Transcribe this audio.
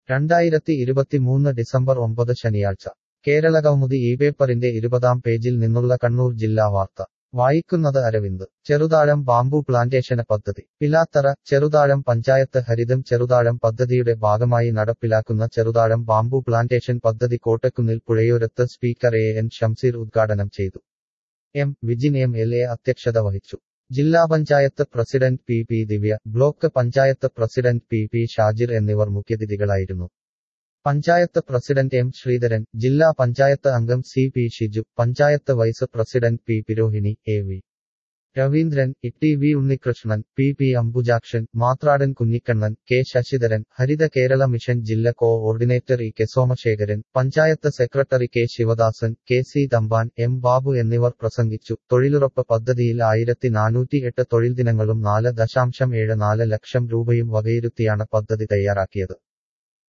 രണ്ടായിരത്തി ഇരുപത്തിമൂന്ന് ഡിസംബർ ഒമ്പത് ശനിയാഴ്ച കേരളകൗമുദി ഈ പേപ്പറിന്റെ ഇരുപതാം പേജിൽ നിന്നുള്ള കണ്ണൂർ ജില്ലാ വാർത്ത വായിക്കുന്നത് അരവിന്ദ് ചെറുതാഴം ബാംബു പ്ലാന്റേഷന് പദ്ധതി പിലാത്തറ ചെറുതാഴം പഞ്ചായത്ത് ഹരിതം ചെറുതാഴം പദ്ധതിയുടെ ഭാഗമായി നടപ്പിലാക്കുന്ന ചെറുതാഴം ബാംബു പ്ലാന്റേഷൻ പദ്ധതി കോട്ടക്കുന്നിൽ പുഴയോരത്ത് സ്പീക്കർ എ എൻ ഷംസീർ ഉദ്ഘാടനം ചെയ്തു M Vijin M L A അധ്യക്ഷത വഹിച്ചു ജില്ലാ panchayat president P P Divya block panchayat president P P Shajir എന്നിവർ മുഖ്യതിഥികളായിരുന്നു പഞ്ചായത്ത് പ്രസിഡന്റ് എം ശ്രീധരൻ ജില്ലാ പഞ്ചായത്ത് അംഗം C P Shiju panchayat vice president P പിരോഹിണി A V Raveendran E V Unnikrishnan P P Ambujakshan Mathradan Kunhikannan K Sasidharan Haritha Kerala mission ജില്ല coordinator E K Somasekharan panchayat secretary K Sivadasan K C Thampan M Babu എന്നിവർ പ്രസംഗിച്ചു തൊഴിലുറപ്പ് പദ്ധതിയിൽ ആയിരത്തി നാനൂറ്റി എട്ട് തൊഴിൽ ദിനങ്ങളും നാല് ദശാംശം ഏഴ് നാല് ലക്ഷം രൂപയും വകയിരുത്തിയാണ് പദ്ധതി തയ്യാറാക്കിയത്